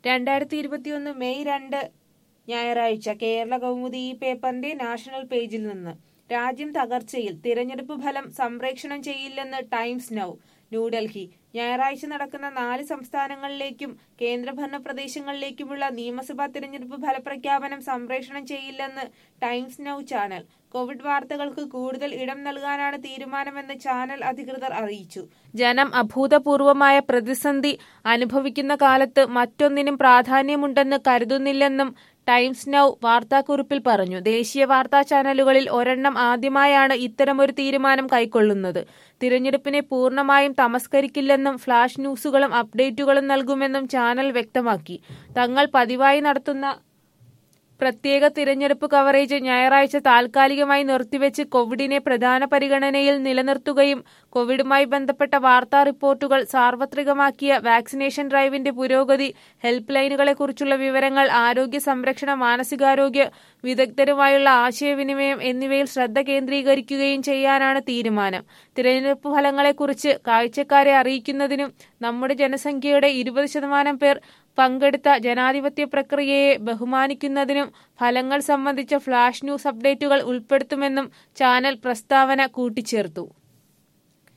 രണ്ടായിരത്തി ഇരുപത്തിയൊന്ന് മെയ് രണ്ട് ഞായറാഴ്ച കേരള കൗമുദി ഈ പേപ്പറിന്റെ നാഷണൽ പേജിൽ നിന്ന് രാജ്യം തകർച്ചയിൽ തിരഞ്ഞെടുപ്പ് ഫലം സംപ്രേഷണം ചെയ്യില്ലെന്ന് ടൈംസ് നൗ ന്യൂഡൽഹി ഞായറാഴ്ച നടക്കുന്ന നാല് സംസ്ഥാനങ്ങളിലേക്കും കേന്ദ്രഭരണ പ്രദേശങ്ങളിലേക്കുമുള്ള നിയമസഭാ തിരഞ്ഞെടുപ്പ് ഫലപ്രഖ്യാപനം സംപ്രേഷണം ചെയ്യില്ലെന്ന് ടൈംസ് നൗ ചാനൽ കോവിഡ് വാർത്തകൾക്ക് കൂടുതൽ ഇടം നൽകാനാണ് തീരുമാനമെന്ന് ചാനൽ അധികൃതർ അറിയിച്ചു ജനം അഭൂതപൂർവമായ പ്രതിസന്ധി അനുഭവിക്കുന്ന കാലത്ത് മറ്റൊന്നിനും പ്രാധാന്യമുണ്ടെന്ന് കരുതുന്നില്ലെന്നും ടൈംസ് നൗ വാർത്താക്കുറിപ്പിൽ പറഞ്ഞു ദേശീയ വാർത്താ ചാനലുകളിൽ ഒരെണ്ണം ആദ്യമായാണ് ഇത്തരമൊരു തീരുമാനം കൈക്കൊള്ളുന്നത് തിരഞ്ഞെടുപ്പിനെ പൂർണ്ണമായും തമസ്കരിക്കില്ലെന്നും ഫ്ലാഷ് ന്യൂസുകളും അപ്ഡേറ്റുകളും നൽകുമെന്നും ചാനൽ വ്യക്തമാക്കി തങ്ങൾ പതിവായി നടത്തുന്ന പ്രത്യേക തിരഞ്ഞെടുപ്പ് കവറേജ് ഞായറാഴ്ച താൽക്കാലികമായി നിർത്തിവെച്ച് കോവിഡിനെ പ്രധാന പരിഗണനയിൽ നിലനിർത്തുകയും കോവിഡുമായി ബന്ധപ്പെട്ട വാർത്താ റിപ്പോർട്ടുകൾ സാർവത്രികമാക്കിയ വാക്സിനേഷൻ ഡ്രൈവിന്റെ പുരോഗതി ഹെൽപ്പ് ലൈനുകളെക്കുറിച്ചുള്ള വിവരങ്ങൾ ആരോഗ്യ സംരക്ഷണ മാനസികാരോഗ്യ വിദഗ്ധരുമായുള്ള ആശയവിനിമയം എന്നിവയിൽ ശ്രദ്ധ കേന്ദ്രീകരിക്കുകയും ചെയ്യാനാണ് തീരുമാനം തിരഞ്ഞെടുപ്പ് ഫലങ്ങളെക്കുറിച്ച് കാഴ്ചക്കാരെ അറിയിക്കുന്നതിനും നമ്മുടെ ജനസംഖ്യയുടെ ഇരുപത് ശതമാനം പേർ പങ്കെടുത്ത ജനാധിപത്യ പ്രക്രിയയെ ബഹുമാനിക്കുന്നതിനും ഫലങ്ങൾ സംബന്ധിച്ച ഫ്ലാഷ് ന്യൂസ് അപ്ഡേറ്റുകൾ ഉൾപ്പെടുത്തുമെന്നും ചാനൽ പ്രസ്താവന കൂട്ടിച്ചേർത്തു